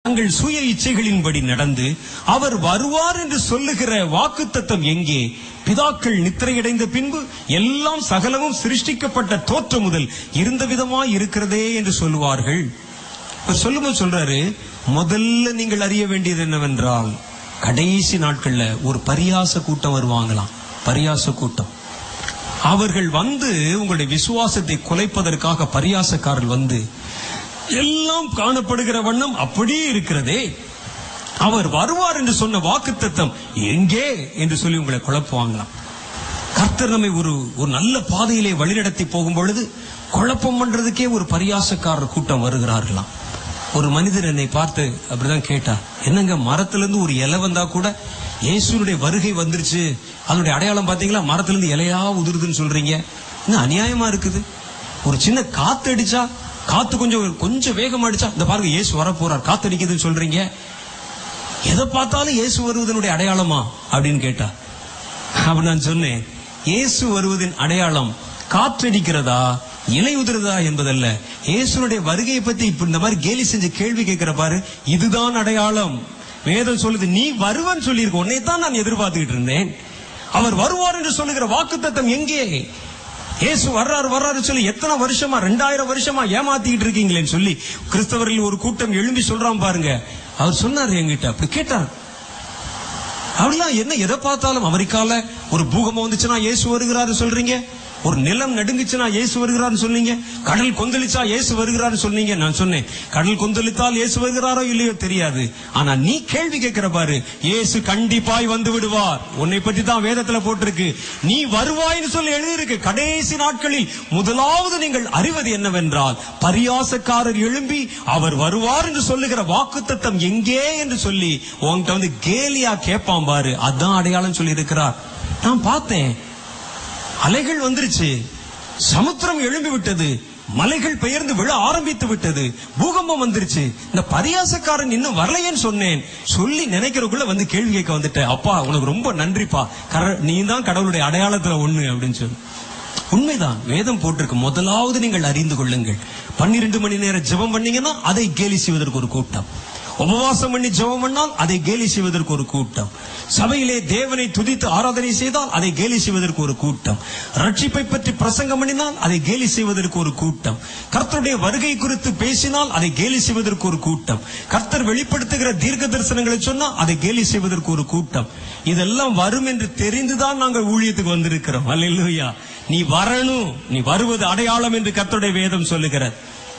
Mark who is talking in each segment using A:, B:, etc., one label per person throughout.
A: தங்கள் சுய இச்சைகளின்படி நடந்து அவர் வருவார் என்று சொல்லுகிற வாக்குத்தத்தம் எங்கே பிதாக்கள் நித்திரையடைந்த பின்பு எல்லாம் சகலமும் சிருஷ்டிக்கப்பட்ட தோற்றம் முதல் இருந்த விதமாய் இருக்கிறதே என்று சொல்லுவார்கள் அவர் சொல்லும்போது சொல்றாரு முதல்ல நீங்கள் அறிய வேண்டியது என்னவென்றால் கடைசி நாட்கள்ல ஒரு பரியாச கூட்டம் வருவாங்களாம் பரியாச கூட்டம் அவர்கள் வந்து உங்களுடைய விசுவாசத்தை குலைப்பதற்காக பரியாசக்காரர்கள் வந்து எல்லாம் காணப்படுகிற வண்ணம் அப்படியே இருக்கிறதே அவர் வருவார் என்று சொன்ன வாக்குத்தத்தம் எங்கே என்று சொல்லி உங்களை குழப்புவாங்களாம் கர்த்தர் நம்மை ஒரு ஒரு நல்ல பாதையிலே வழிநடத்தி போகும் பொழுது குழப்பம் பண்றதுக்கே ஒரு பரியாசக்காரர் கூட்டம் வருகிறார்களாம் ஒரு மனிதர் என்னை பார்த்து அப்படிதான் கேட்டார் என்னங்க மரத்துல இருந்து ஒரு இலை வந்தா கூட இயேசுனுடைய வருகை வந்துருச்சு அதனுடைய அடையாளம் பாத்தீங்களா மரத்துல இருந்து இலையா உதிருதுன்னு சொல்றீங்க இன்னும் அநியாயமா இருக்குது ஒரு சின்ன காத்து அடிச்சா காத்து கொஞ்சம் கொஞ்சம் வேகம் அடிச்சா இந்த பாருங்க இயேசு வர போறார் காத்து அடிக்குதுன்னு சொல்றீங்க எதை பார்த்தாலும் இயேசு வருவதனுடைய அடையாளமா அப்படின்னு கேட்டா அப்ப நான் சொன்னேன் இயேசு வருவதின் அடையாளம் காற்றடிக்கிறதா இலை உதிரதா என்பதல்ல இயேசுனுடைய வருகையை பத்தி இப்ப இந்த மாதிரி கேலி செஞ்சு கேள்வி கேட்கிற பாரு இதுதான் அடையாளம் வேதம் சொல்லுது நீ வருவன் சொல்லியிருக்க உன்னை தான் நான் எதிர்பார்த்துக்கிட்டு இருந்தேன் அவர் வருவார் என்று சொல்லுகிற வாக்குத்தத்தம் எங்கே இயேசு வர்றாரு வர்றாரு சொல்லி எத்தனை வருஷமா ரெண்டாயிரம் வருஷமா ஏமாத்திக்கிட்டு இருக்கீங்களேன்னு சொல்லி கிறிஸ்தவர்கள் ஒரு கூட்டம் எழும்பி சொல்றான் பாருங்க அவர் சொன்னாரு என்கிட்ட அப்படி கேட்டார் அப்படிலாம் என்ன எதை பார்த்தாலும் அமெரிக்கால ஒரு பூகம்பம் வந்துச்சுன்னா இயேசு வருகிறாரு சொல்றீங்க ஒரு நிலம் நடுங்குச்சுன்னா இயேசு வருகிறாருன்னு சொன்னீங்க கடல் கொந்தளிச்சா இயேசு வருகிறாரு சொன்னீங்க நான் சொன்னேன் கடல் கொந்தளித்தால் இயேசு வருகிறாரோ இல்லையோ தெரியாது ஆனா நீ கேள்வி கேட்கிற பாரு இயேசு கண்டிப்பாய் வந்து விடுவார் உன்னை பற்றி தான் வேதத்துல போட்டிருக்கு நீ வருவாய்னு சொல்லி எழுதியிருக்கு கடைசி நாட்களில் முதலாவது நீங்கள் அறிவது என்னவென்றால் பரியாசக்காரர் எழும்பி அவர் வருவார் என்று சொல்லுகிற வாக்குத்தத்தம் எங்கே என்று சொல்லி உன்கிட்ட வந்து கேலியா கேட்பான் பாரு அதான் அடையாளம் சொல்லி இருக்கிறார் நான் பார்த்தேன் அலைகள் வந்துருச்சு சமுத்திரம் எழும்பி விட்டது மலைகள் பெயர்ந்து விழ ஆரம்பித்து விட்டது பூகம்பம் வந்துருச்சு இந்த பரியாசக்காரன் இன்னும் வரலையேன்னு சொன்னேன் சொல்லி நினைக்கிறதுக்குள்ள வந்து கேள்வி கேட்க வந்துட்டேன் அப்பா உனக்கு ரொம்ப நன்றிப்பா கர நீ தான் கடவுளுடைய அடையாளத்துல ஒண்ணு அப்படின்னு சொல்லி உண்மைதான் வேதம் போட்டிருக்கு முதலாவது நீங்கள் அறிந்து கொள்ளுங்கள் பன்னிரண்டு மணி நேரம் ஜெபம் பண்ணீங்கன்னா அதை கேலி செய்வதற்கு ஒரு கூட்டம் உபவாசம் பண்ணி ஜெபம் பண்ணால் அதை கேலி செய்வதற்கு ஒரு கூட்டம் சபையிலே தேவனை துதித்து ஆராதனை செய்தால் அதை கேலி செய்வதற்கு ஒரு கூட்டம் ரட்சிப்பை பற்றி பிரசங்கம் பண்ணினால் அதை கேலி செய்வதற்கு ஒரு கூட்டம் கர்த்தருடைய வருகை குறித்து பேசினால் அதை கேலி செய்வதற்கு ஒரு கூட்டம் கர்த்தர் வெளிப்படுத்துகிற தீர்க்க தரிசனங்களை சொன்னால் அதை கேலி செய்வதற்கு ஒரு கூட்டம் இதெல்லாம் வரும் என்று தெரிந்துதான் நாங்கள் ஊழியத்துக்கு வந்திருக்கிறோம் அல்லேலூயா நீ வரணும் நீ வருவது அடையாளம் என்று கர்த்தருடைய வேதம் சொல்லுகிறது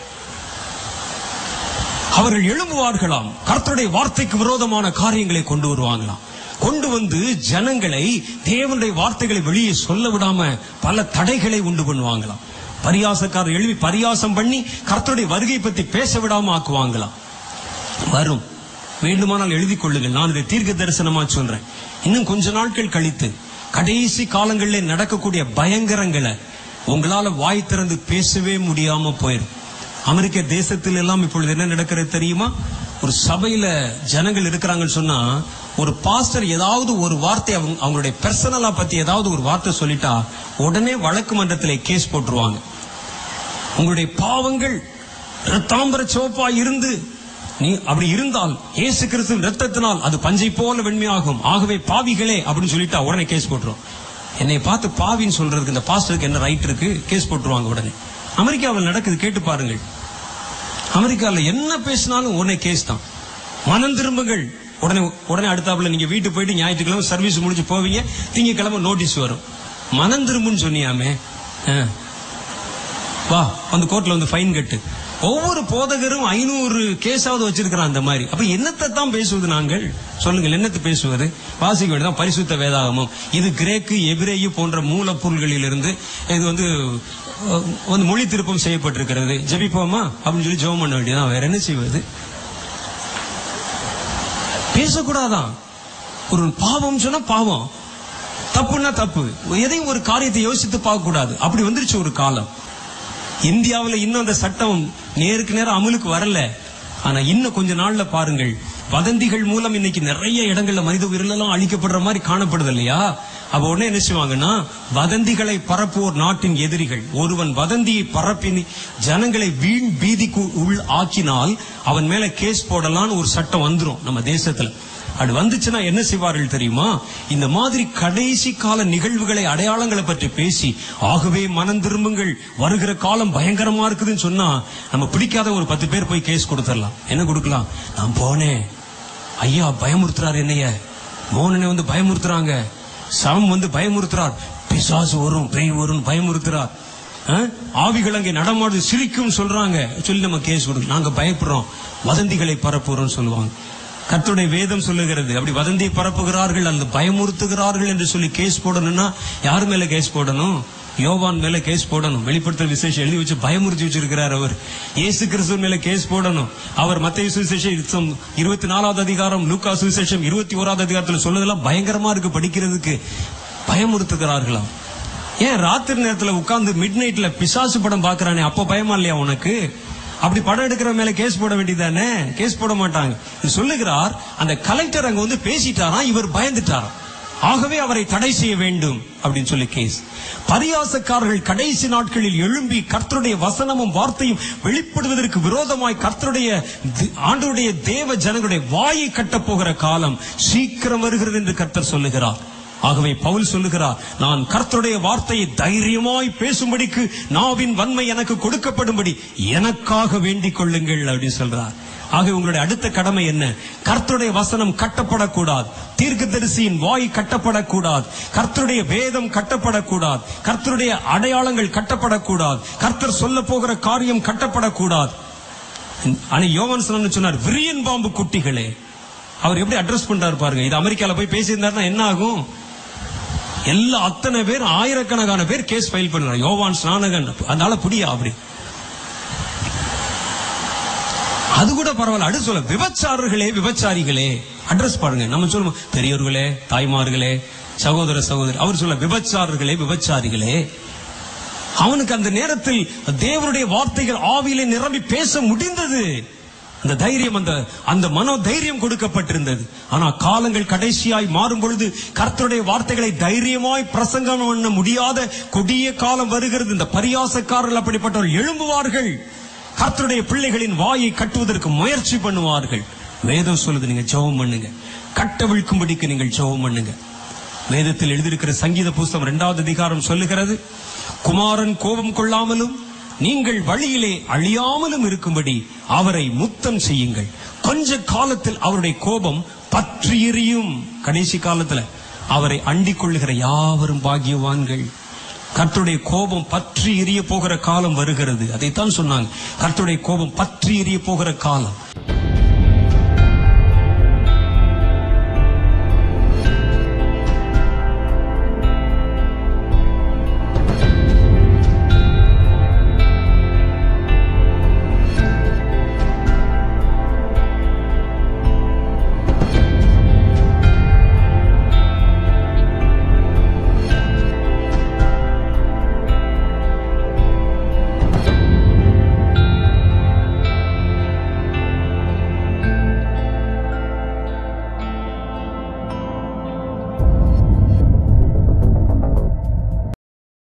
A: அவர்கள் எழும்புவார்களாம் கர்த்தருடைய வார்த்தைக்கு விரோதமான காரியங்களை கொண்டு வருவாங்களாம் கொண்டு வந்து ஜனங்களை தேவனுடைய வார்த்தைகளை வெளியே சொல்ல விடாம பல தடைகளை உண்டு பண்ணுவாங்களாம் பரியாசக்காரர் எழுப்பி பரியாசம் பண்ணி கர்த்தருடைய வருகை பத்தி பேச விடாம ஆக்குவாங்களாம் வரும் வேண்டுமானால் எழுதி கொள்ளுங்கள் நான் இதை தீர்க்க தரிசனமா சொல்றேன் இன்னும் கொஞ்ச நாட்கள் கழித்து கடைசி காலங்களிலே நடக்கக்கூடிய பயங்கரங்களை உங்களால வாய் திறந்து பேசவே முடியாம போயிடும் அமெரிக்க தேசத்தில் எல்லாம் இப்பொழுது என்ன நடக்கிறது தெரியுமா ஒரு சபையில ஜனங்கள் இருக்கிறாங்கன்னு சொன்னா ஒரு பாஸ்டர் ஏதாவது ஒரு வார்த்தை அவங்க அவங்களுடைய பர்சனலா பத்தி ஏதாவது ஒரு வார்த்தை சொல்லிட்டா உடனே வழக்கு மன்றத்திலே கேஸ் போட்டுருவாங்க உங்களுடைய பாவங்கள் ரத்தாம்பர சிவப்பா இருந்து நீ அப்படி இருந்தால் இயேசு கிறிஸ்து ரத்தத்தினால் அது பஞ்சை போல வெண்மையாகும் ஆகவே பாவிகளே அப்படின்னு சொல்லிட்டா உடனே கேஸ் போட்டுரும் என்னை பார்த்து பாவின்னு சொல்றதுக்கு இந்த பாஸ்டருக்கு என்ன ரைட் இருக்கு கேஸ் போட்டுருவாங்க உடனே அமெரிக்காவில் நடக்குது கேட்டு பாருங்கள் அமெரிக்காவில் என்ன பேசினாலும் உடனே கேஸ் தான் மனம் திரும்புங்கள் உடனே உடனே அடுத்தாப்புல நீங்க வீட்டுக்கு போயிட்டு ஞாயிற்றுக்கிழமை சர்வீஸ் முடிஞ்சு போவீங்க திங்கக்கிழமை நோட்டீஸ் வரும் மனம் திரும்புன்னு சொன்னியாமே ஆ. வா வந்து கோர்ட்ல வந்து ஃபைன் கட்டு ஒவ்வொரு போதகரும் ஐநூறு கேஸாவது வச்சிருக்கிறான் அந்த மாதிரி அப்ப என்னத்தை தான் பேசுவது நாங்கள் சொல்லுங்கள் என்னத்தை பேசுவது வாசிக்க வேண்டியதான் பரிசுத்த வேதாகமம் இது கிரேக்கு எபிரேயு போன்ற மூலப்பொருள்களிலிருந்து இது வந்து அஹ், வந்து மொழி திருப்பம் செய்யப்பட்டிருக்கிறது ஜெபிப்போமா அப்படின்னு சொல்லி ஜெபம் பண்ண வேண்டியதான் வேற என்ன செய்வது பேசக்கூடாதான் ஒரு பாவம் சொன்னா பாவம் தப்புன்னா தப்பு எதையும் ஒரு காரியத்தை யோசித்து பார்க்க கூடாது அப்படி வந்துருச்சு ஒரு காலம் இந்தியாவுல இன்னும் அந்த சட்டம் நேருக்கு நேரம் அமலுக்கு வரல ஆனா இன்னும் கொஞ்ச நாள்ல பாருங்கள் வதந்திகள் மூலம் இன்னைக்கு நிறைய இடங்கள்ல மனித உயிரிழெல்லாம் அழிக்கப்படுற மாதிரி காணப்படுது இல்லையா அப்ப உடனே என்ன செய்வாங்கன்னா வதந்திகளை பரப்புவோர் நாட்டின் எதிரிகள் ஒருவன் வதந்தியை பரப்பி ஜனங்களை வீண் பீதிக்கு உள் ஆக்கினால் அவன் மேல கேஸ் போடலாம்னு ஒரு சட்டம் வந்துரும் நம்ம தேசத்துல அது வந்துச்சுன்னா என்ன செய்வார்கள் தெரியுமா இந்த மாதிரி கடைசி கால நிகழ்வுகளை அடையாளங்களை பற்றி பேசி ஆகவே மனம் திரும்புங்கள் வருகிற காலம் பயங்கரமா இருக்குதுன்னு சொன்னா நம்ம பிடிக்காத ஒரு பத்து பேர் போய் கேஸ் கொடுத்துடலாம் என்ன கொடுக்கலாம் நான் போனேன் ஐயா பயமுறுத்துறாரு என்னைய மோனனை வந்து பயமுறுத்துறாங்க சாம் வந்து பயமுறுத்துறார் பிசாசு வரும் பேய் வரும் பயமுறுத்துறார் ஆ? ஆவிகள் அங்கே நடமாடு சிரிக்கும் சொல்றாங்க சொல்லி நம்ம கேஸ் கொடுக்கலாம் நாங்க பயப்படுறோம் வதந்திகளை பரப்புறோம் சொல்லுவாங்க கர்த்தருடைய வேதம் சொல்லுகிறது அப்படி வதந்தியை பரப்புகிறார்கள் அல்லது பயமுறுத்துகிறார்கள் என்று சொல்லி கேஸ் போடணும்னா யார் மேல கேஸ் போடணும் யோவான் மேல கேஸ் போடணும் வெளிப்படுத்தல் விசேஷம் எழுதி வச்சு பயமுறுத்தி வச்சிருக்கிறார் அவர் இயேசு கிறிஸ்துவ மேல கேஸ் போடணும் அவர் மத்திய சுவிசேஷம் இருபத்தி நாலாவது அதிகாரம் லூக்கா சுவிசேஷம் இருபத்தி ஓராவது அதிகாரத்துல சொல்லதெல்லாம் பயங்கரமா இருக்கு படிக்கிறதுக்கு பயமுறுத்துகிறார்களாம் ஏன் ராத்திரி நேரத்துல உட்கார்ந்து மிட் நைட்ல பிசாசு படம் பாக்குறானே அப்ப பயமா இல்லையா உனக்கு அப்படி படம் எடுக்கிற மேல கேஸ் போட வேண்டியதானே கேஸ் போட மாட்டாங்க இது சொல்லுகிறார் அந்த கலெக்டர் அங்க வந்து பேசிட்டாராம் இவர் பயந்துட்டாராம் ஆகவே அவரை தடை செய்ய வேண்டும் அப்படின்னு சொல்லி கேஸ் பரியாசக்காரர்கள் கடைசி நாட்களில் எழும்பி கர்த்தருடைய வசனமும் வார்த்தையும் வெளிப்படுவதற்கு விரோதமாய் கர்த்தருடைய தி- ஆண்டவருடைய தேவ ஜனங்களுடைய வாயை கட்டப் போகிற காலம் சீக்கிரம் வருகிறது என்று கர்த்தர் சொல்லுகிறார் ஆகவே பவுல் சொல்லுகிறார் நான் கர்த்தருடைய வார்த்தையை தைரியமாய் பேசும்படிக்கு நாவின் வன்மை எனக்கு கொடுக்கப்படும்படி எனக்காக வேண்டிக் கொள்ளுங்கள் அப்படின்னு சொல்றார் ஆகவே உங்களுடைய அடுத்த கடமை என்ன கர்த்தருடைய வசனம் கட்டப்படக்கூடாது தீர்க்கதரிசியின் வாய் கட்டப்படக்கூடாது கர்த்தருடைய வேதம் கட்டப்படக்கூடாது கர்த்தருடைய அடையாளங்கள் கட்டப்படக்கூடாது கர்த்தர் சொல்ல போகிற காரியம் கட்டப்படக்கூடாது ஆனா யோவான் சொன்னான்னு சொன்னார் விரியன் பாம்பு குட்டிகளே அவர் எப்படி அட்ரஸ் பண்றாரு பாருங்க இது அமெரிக்கால போய் பேசியிருந்தாருன்னா என்ன ஆகும் எல்லா அத்தனை பேர் ஆயிரக்கணக்கான பேர் கேஸ் ஃபைல் பண்றாங்க யோவான் ஸ்நானகன் அதனால புடியா அப்படி அது கூட பரவாயில்ல அடுத்து சொல்ல விபச்சாரர்களே விபச்சாரிகளே அட்ரஸ் பாருங்க நம்ம சொல்லுவோம் பெரியவர்களே தாய்மார்களே சகோதர சகோதரி அவர் சொல்ல விபச்சாரர்களே விபச்சாரிகளே அவனுக்கு அந்த நேரத்தில் தேவனுடைய வார்த்தைகள் ஆவியிலே நிரம்பி பேச முடிந்தது அந்த தைரியம் அந்த அந்த மனோ தைரியம் கொடுக்கப்பட்டிருந்தது ஆனா காலங்கள் கடைசியாய் மாறும் பொழுது கர்த்தருடைய வார்த்தைகளை தைரியமாய் பிரசங்கம் பண்ண முடியாத கொடிய காலம் வருகிறது இந்த பரியாசக்காரர்கள் அப்படிப்பட்டவர்கள் எழும்புவார்கள் கர்த்தருடைய பிள்ளைகளின் வாயை கட்டுவதற்கு முயற்சி பண்ணுவார்கள் வேதம் சொல்லுது நீங்க ஜெபம் பண்ணுங்க கட்டவிழ்க்கும்படிக்கு நீங்கள் ஜெபம் பண்ணுங்க வேதத்தில் எழுதியிருக்கிற சங்கீத புஸ்தகம் இரண்டாவது அதிகாரம் சொல்லுகிறது குமாரன் கோபம் கொள்ளாமலும் நீங்கள் வழியிலே அழியாமலும் இருக்கும்படி அவரை முத்தம் செய்யுங்கள் கொஞ்ச காலத்தில் அவருடைய கோபம் பற்றி எரியும் கடைசி காலத்துல அவரை அண்டிக் கொள்ளுகிற யாவரும் பாக்கியவான்கள் கர்த்தருடைய கோபம் பற்றி எரிய போகிற காலம் வருகிறது அதைத்தான் சொன்னாங்க கர்த்தருடைய கோபம் பற்றி எரிய போகிற காலம்